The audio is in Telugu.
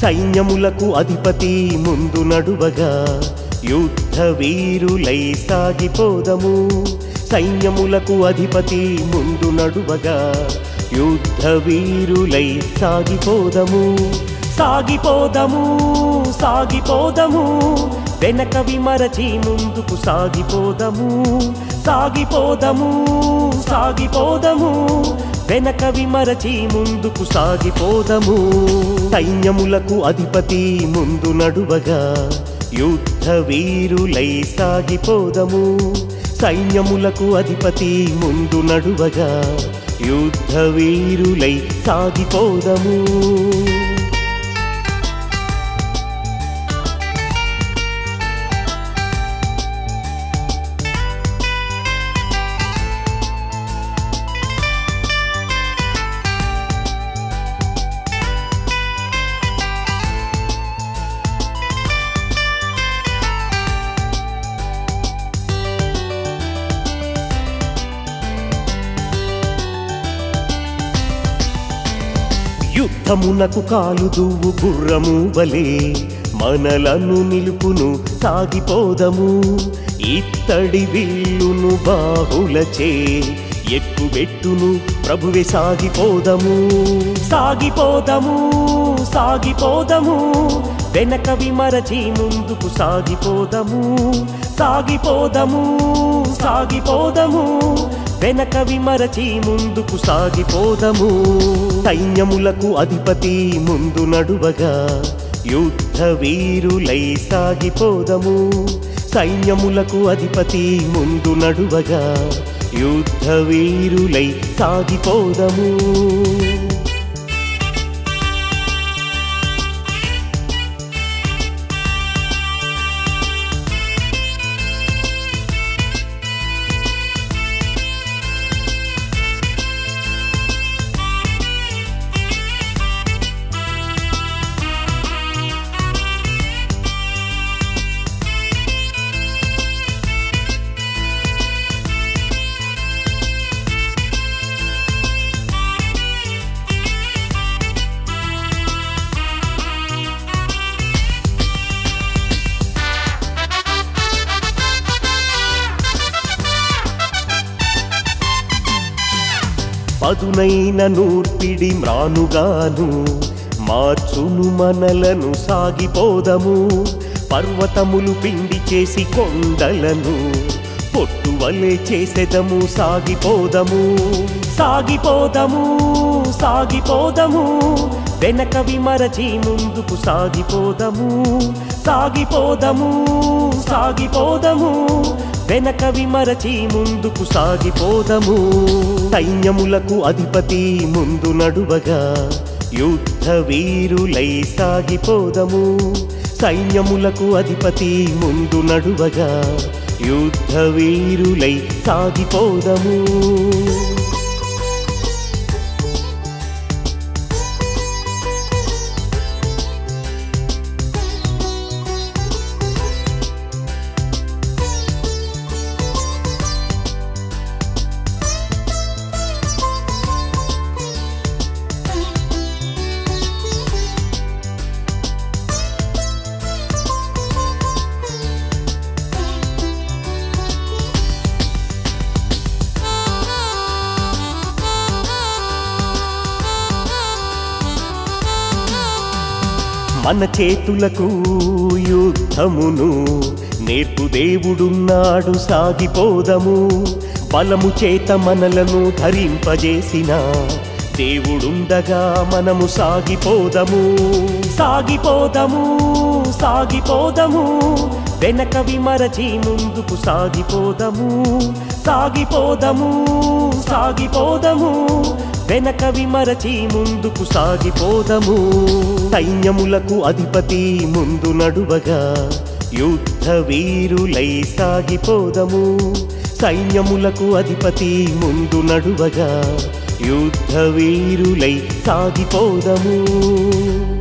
సైన్యములకు అధిపతి ముందు నడువగా యుద్ధ వీరులై సాగిపోదము సైన్యములకు అధిపతి ముందు నడువగా యుద్ధ వీరులై సాగిపోదము సాగిపోదము సాగిపోదము వెనక విమరచి ముందుకు సాగిపోదము సాగిపోదము సాగిపోదము వెనక విమరచి ముందుకు సాగిపోదము సైన్యములకు అధిపతి ముందు నడువగా యుద్ధ వీరులై సాగిపోదము సైన్యములకు అధిపతి ముందు నడువగా యుద్ధ వీరులై సాగిపోదము యుద్ధమునకు కాలు దువ్వు గుర్రము వలే మనలను నిలుపును సాగిపోదము ఇత్తడి విల్లును బాహులచే ఎక్కుబెట్టును ప్రభువే సాగిపోదము సాగిపోదము సాగిపోదము వెనక విమరచి ముందుకు సాగిపోదము సాగిపోదము సాగిపోదము వెనక విమరచి ముందుకు సాగిపోదము సైన్యములకు అధిపతి ముందు నడువగా యుద్ధ వీరులై సాగిపోదము సైన్యములకు అధిపతి ముందు నడువగా యుద్ధ వీరులై సాగిపోదము పదునైన నూర్పిడి మ్రానుగాను మార్చును మనలను సాగిపోదము పర్వతములు పిండి చేసి కొండలను పొట్టు వలె చేసెదము సాగిపోదము సాగిపోదము సాగిపోదము వెనక విమరచి ముందుకు సాగిపోదము సాగిపోదము సాగిపోదము వెనక విమరచి ముందుకు సాగిపోదము సైన్యములకు అధిపతి ముందు నడువగా యుద్ధ వీరులై సాగిపోదము సైన్యములకు అధిపతి ముందు నడువగా యుద్ధ వీరులై సాగిపోదము మన చేతులకు యుద్ధమును నేర్పు దేవుడున్నాడు సాగిపోదము బలము చేత మనలను ధరింపజేసిన దేవుడుండగా మనము సాగిపోదము సాగిపోదము సాగిపోదము వెనక విమరచి ముందుకు సాగిపోదము సాగిపోదము సాగిపోదము వెనక విమరచి ముందుకు సాగిపోదము సైన్యములకు అధిపతి ముందు నడువగా యుద్ధ వీరులై సాగిపోదము సైన్యములకు అధిపతి ముందు నడువగా యుద్ధ వీరులై సాగిపోదము